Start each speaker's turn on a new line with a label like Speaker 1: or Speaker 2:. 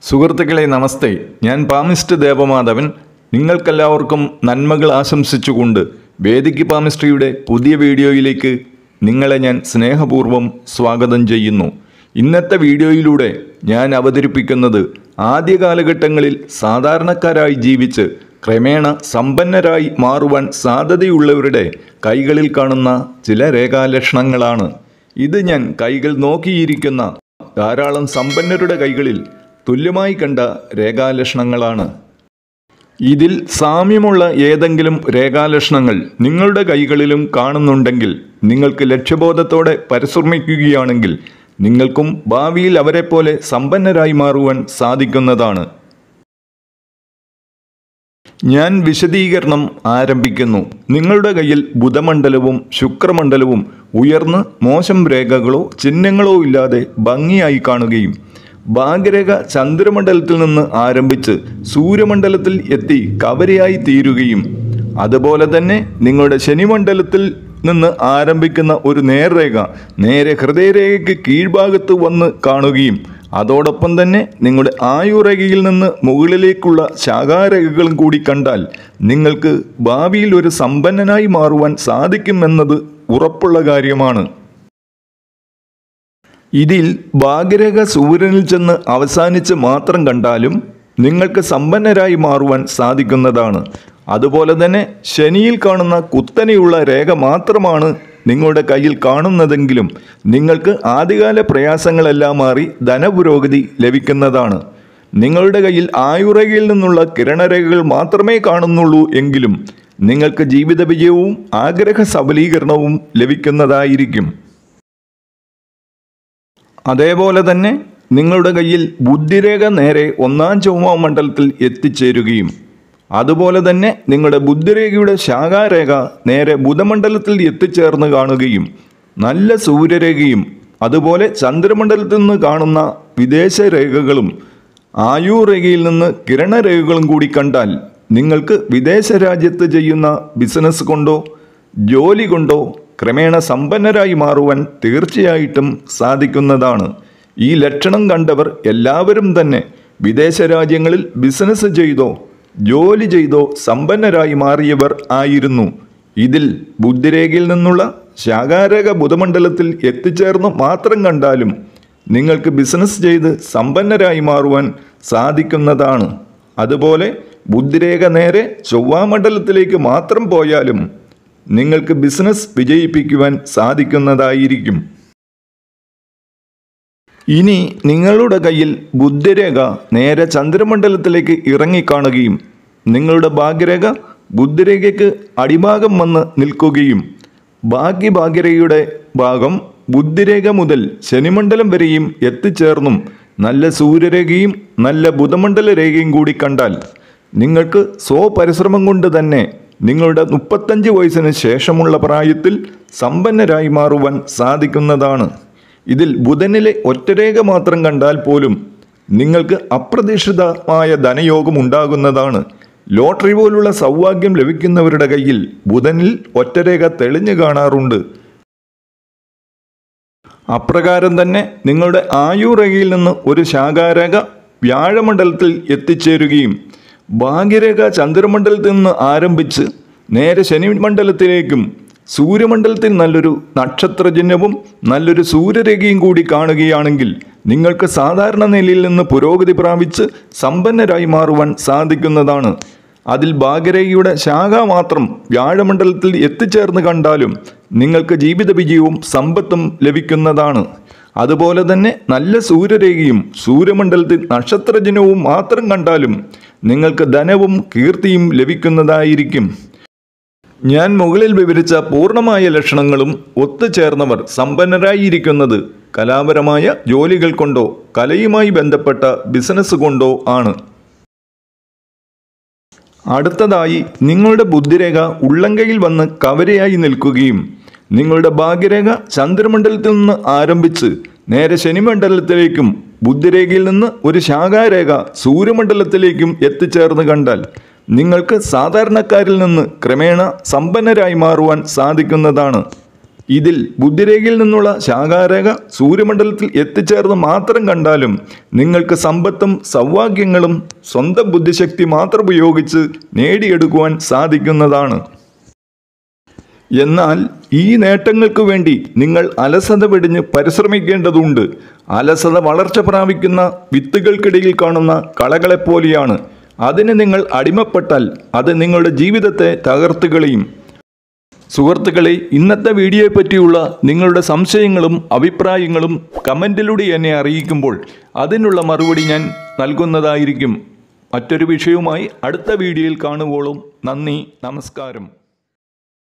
Speaker 1: സുഹൃത്തുക്കളെ നമസ്തേ ഞാൻ പാമിസ്റ്റ് ദേവമാധവൻ നിങ്ങൾക്കെല്ലാവർക്കും നന്മകൾ ആശംസിച്ചുകൊണ്ട് വേദിക്ക് പാമിസ്ട്രിയുടെ പുതിയ വീഡിയോയിലേക്ക് നിങ്ങളെ ഞാൻ സ്നേഹപൂർവ്വം സ്വാഗതം ചെയ്യുന്നു ഇന്നത്തെ വീഡിയോയിലൂടെ ഞാൻ അവതരിപ്പിക്കുന്നത് ആദ്യ കാലഘട്ടങ്ങളിൽ സാധാരണക്കാരായി ജീവിച്ച് ക്രമേണ സമ്പന്നരായി മാറുവാൻ സാധ്യതയുള്ളവരുടെ കൈകളിൽ കാണുന്ന ചില രേഖാലക്ഷണങ്ങളാണ് ഇത് ഞാൻ കൈകൾ നോക്കിയിരിക്കുന്ന ധാരാളം സമ്പന്നരുടെ കൈകളിൽ തുല്യമായി കണ്ട രേഖാലക്ഷണങ്ങളാണ് ഇതിൽ സാമ്യമുള്ള ഏതെങ്കിലും രേഖാലക്ഷണങ്ങൾ നിങ്ങളുടെ കൈകളിലും കാണുന്നുണ്ടെങ്കിൽ നിങ്ങൾക്ക് ലക്ഷ്യബോധത്തോടെ പരിശ്രമിക്കുകയാണെങ്കിൽ നിങ്ങൾക്കും ഭാവിയിൽ അവരെപ്പോലെ സമ്പന്നരായി മാറുവാൻ സാധിക്കുന്നതാണ് ഞാൻ വിശദീകരണം ആരംഭിക്കുന്നു നിങ്ങളുടെ കയ്യിൽ ബുധമണ്ഡലവും ശുക്രമണ്ഡലവും ഉയർന്ന് മോശം രേഖകളോ ചിഹ്നങ്ങളോ ഇല്ലാതെ ഭംഗിയായി കാണുകയും ഭാഗ്യരേഖ ചന്ദ്രമണ്ഡലത്തിൽ നിന്ന് ആരംഭിച്ച് സൂര്യമണ്ഡലത്തിൽ എത്തി കവരയായി തീരുകയും അതുപോലെ തന്നെ നിങ്ങളുടെ ശനിമണ്ഡലത്തിൽ നിന്ന് ആരംഭിക്കുന്ന ഒരു നേർരേഖ നേരെ ഹൃദയരേഖയ്ക്ക് കീഴ്ഭാഗത്ത് വന്ന് കാണുകയും അതോടൊപ്പം തന്നെ നിങ്ങളുടെ ആയുരേഖയിൽ നിന്ന് മുകളിലേക്കുള്ള ശാഖാരേഖകളും കൂടി കണ്ടാൽ നിങ്ങൾക്ക് ഭാവിയിൽ ഒരു സമ്പന്നനായി മാറുവാൻ സാധിക്കുമെന്നത് ഉറപ്പുള്ള കാര്യമാണ് ഇതിൽ ഭാഗ്യരേഖ സൂര്യനിൽ ചെന്ന് അവസാനിച്ച് മാത്രം കണ്ടാലും നിങ്ങൾക്ക് സമ്പന്നരായി മാറുവാൻ സാധിക്കുന്നതാണ് അതുപോലെ തന്നെ ശനിയിൽ കാണുന്ന കുത്തനെയുള്ള രേഖ മാത്രമാണ് നിങ്ങളുടെ കയ്യിൽ കാണുന്നതെങ്കിലും നിങ്ങൾക്ക് ആദ്യകാല പ്രയാസങ്ങളെല്ലാം മാറി ധനപുരോഗതി ലഭിക്കുന്നതാണ് നിങ്ങളുടെ കയ്യിൽ ആയുറകയിൽ നിന്നുള്ള കിരണരേഖകൾ മാത്രമേ കാണുന്നുള്ളൂ എങ്കിലും നിങ്ങൾക്ക് ജീവിത വിജയവും ആഗ്രഹ സബലീകരണവും ലഭിക്കുന്നതായിരിക്കും അതേപോലെ തന്നെ നിങ്ങളുടെ കയ്യിൽ ബുദ്ധിരേഖ നേരെ ഒന്നാം ചൊവ്വ മണ്ഡലത്തിൽ എത്തിച്ചേരുകയും അതുപോലെ തന്നെ നിങ്ങളുടെ ബുദ്ധിരേഖയുടെ ശാഖാരേഖ നേരെ ബുധമണ്ഡലത്തിൽ എത്തിച്ചേർന്ന് കാണുകയും നല്ല സൂര്യരേഖയും അതുപോലെ ചന്ദ്രമണ്ഡലത്തിൽ നിന്ന് കാണുന്ന വിദേശ രേഖകളും ആയുരേഖയിൽ നിന്ന് കിരണരേഖകളും കൂടി കണ്ടാൽ നിങ്ങൾക്ക് വിദേശ രാജ്യത്ത് ചെയ്യുന്ന ബിസിനസ് കൊണ്ടോ ജോലി കൊണ്ടോ ക്രമേണ സമ്പന്നരായി മാറുവാൻ തീർച്ചയായിട്ടും സാധിക്കുന്നതാണ് ഈ ലക്ഷണം കണ്ടവർ എല്ലാവരും തന്നെ വിദേശ രാജ്യങ്ങളിൽ ബിസിനസ് ചെയ്തോ ജോലി ചെയ്തോ സമ്പന്നരായി മാറിയവർ ആയിരുന്നു ഇതിൽ ബുദ്ധിരേഖയിൽ നിന്നുള്ള ശാഖാരേഖ ബുധമണ്ഡലത്തിൽ എത്തിച്ചേർന്ന് മാത്രം കണ്ടാലും നിങ്ങൾക്ക് ബിസിനസ് ചെയ്ത് സമ്പന്നരായി മാറുവാൻ സാധിക്കുന്നതാണ് അതുപോലെ ബുദ്ധിരേഖ നേരെ ചൊവ്വാമണ്ഡലത്തിലേക്ക് മാത്രം പോയാലും നിങ്ങൾക്ക് ബിസിനസ് വിജയിപ്പിക്കുവാൻ സാധിക്കുന്നതായിരിക്കും ഇനി നിങ്ങളുടെ കയ്യിൽ ബുദ്ധിരേഖ നേരെ ചന്ദ്രമണ്ഡലത്തിലേക്ക് ഇറങ്ങിക്കാണുകയും നിങ്ങളുടെ ഭാഗ്യരേഖ ബുദ്ധിരേഖയ്ക്ക് അടിഭാഗം വന്ന് നിൽക്കുകയും ഭാഗ്യ ഭാഗ്യരേഖയുടെ ഭാഗം ബുദ്ധിരേഖ മുതൽ ശനിമണ്ഡലം വരെയും എത്തിച്ചേർന്നും നല്ല സൂര്യരേഖയും നല്ല ബുധമണ്ഡല രേഖയും കൂടി കണ്ടാൽ നിങ്ങൾക്ക് സ്വപരിശ്രമം കൊണ്ട് തന്നെ നിങ്ങളുടെ മുപ്പത്തഞ്ച് വയസ്സിന് ശേഷമുള്ള പ്രായത്തിൽ സമ്പന്നരായി മാറുവാൻ സാധിക്കുന്നതാണ് ഇതിൽ ബുധനിലെ ഒറ്റരേഖ മാത്രം കണ്ടാൽ പോലും നിങ്ങൾക്ക് അപ്രതീക്ഷിതമായ ധനയോഗം ഉണ്ടാകുന്നതാണ് ലോട്ടറി പോലുള്ള സൗഭാഗ്യം ലഭിക്കുന്നവരുടെ കയ്യിൽ ബുധനിൽ ഒറ്റരേഖ തെളിഞ്ഞു കാണാറുണ്ട് അപ്രകാരം തന്നെ നിങ്ങളുടെ ആയുരേഖയിൽ നിന്ന് ഒരു ശാഖാരേഖ വ്യാഴമണ്ഡലത്തിൽ എത്തിച്ചേരുകയും ഭാഗ്യരേഖ ചന്ദ്രമണ്ഡലത്തിൽ നിന്ന് ആരംഭിച്ച് നേരെ ശനിമണ്ഡലത്തിലേക്കും സൂര്യമണ്ഡലത്തിൽ നല്ലൊരു നക്ഷത്രചിഹ്നവും നല്ലൊരു സൂര്യരേഖയും കൂടി കാണുകയാണെങ്കിൽ നിങ്ങൾക്ക് സാധാരണ നിലയിൽ നിന്ന് പുരോഗതി പ്രാപിച്ച് സമ്പന്നരായി മാറുവാൻ സാധിക്കുന്നതാണ് അതിൽ ഭാഗ്യരേഖയുടെ ശാഖ മാത്രം വ്യാഴമണ്ഡലത്തിൽ എത്തിച്ചേർന്ന് കണ്ടാലും നിങ്ങൾക്ക് ജീവിത വിജയവും സമ്പത്തും ലഭിക്കുന്നതാണ് അതുപോലെ തന്നെ നല്ല സൂര്യരേഖയും സൂര്യമണ്ഡലത്തിൽ നക്ഷത്രജനവും മാത്രം കണ്ടാലും നിങ്ങൾക്ക് ധനവും കീർത്തിയും ലഭിക്കുന്നതായിരിക്കും ഞാൻ മുകളിൽ വിവരിച്ച പൂർണ്ണമായ ലക്ഷണങ്ങളും ഒത്തുചേർന്നവർ സമ്പന്നരായിരിക്കുന്നത് കലാപരമായ ജോലികൾ കൊണ്ടോ കലയുമായി ബന്ധപ്പെട്ട ബിസിനസ് കൊണ്ടോ ആണ് അടുത്തതായി നിങ്ങളുടെ ബുദ്ധിരേഖ ഉള്ളങ്കയിൽ വന്ന് കവരയായി നിൽക്കുകയും നിങ്ങളുടെ ഭാഗ്യരേഖ ചന്ദ്രമണ്ഡലത്തിൽ നിന്ന് ആരംഭിച്ച് നേരെ ശനിമണ്ഡലത്തിലേക്കും ബുദ്ധിരേഖയിൽ നിന്ന് ഒരു ശാഖാരേഖ സൂര്യമണ്ഡലത്തിലേക്കും എത്തിച്ചേർന്ന് കണ്ടാൽ നിങ്ങൾക്ക് സാധാരണക്കാരിൽ നിന്ന് ക്രമേണ സമ്പന്നരായി മാറുവാൻ സാധിക്കുന്നതാണ് ഇതിൽ ബുദ്ധിരേഖയിൽ നിന്നുള്ള ശാഖാരേഖ സൂര്യമണ്ഡലത്തിൽ എത്തിച്ചേർന്ന് മാത്രം കണ്ടാലും നിങ്ങൾക്ക് സമ്പത്തും സൗഭാഗ്യങ്ങളും സ്വന്തം ബുദ്ധിശക്തി മാത്രം ഉപയോഗിച്ച് നേടിയെടുക്കുവാൻ സാധിക്കുന്നതാണ് എന്നാൽ ഈ നേട്ടങ്ങൾക്ക് വേണ്ടി നിങ്ങൾ അലസത വെടിഞ്ഞ് പരിശ്രമിക്കേണ്ടതുണ്ട് അലസത വളർച്ച പ്രാപിക്കുന്ന വിത്തുകൾക്കിടയിൽ കാണുന്ന കളകളെപ്പോലെയാണ് അതിന് നിങ്ങൾ അടിമപ്പെട്ടാൽ അത് നിങ്ങളുടെ ജീവിതത്തെ തകർത്ത് കളയും സുഹൃത്തുക്കളെ ഇന്നത്തെ വീഡിയോയെ പറ്റിയുള്ള നിങ്ങളുടെ സംശയങ്ങളും അഭിപ്രായങ്ങളും കമൻറ്റിലൂടെ എന്നെ അറിയിക്കുമ്പോൾ അതിനുള്ള മറുപടി ഞാൻ നൽകുന്നതായിരിക്കും മറ്റൊരു വിഷയവുമായി അടുത്ത വീഡിയോയിൽ കാണുവോളും നന്ദി നമസ്കാരം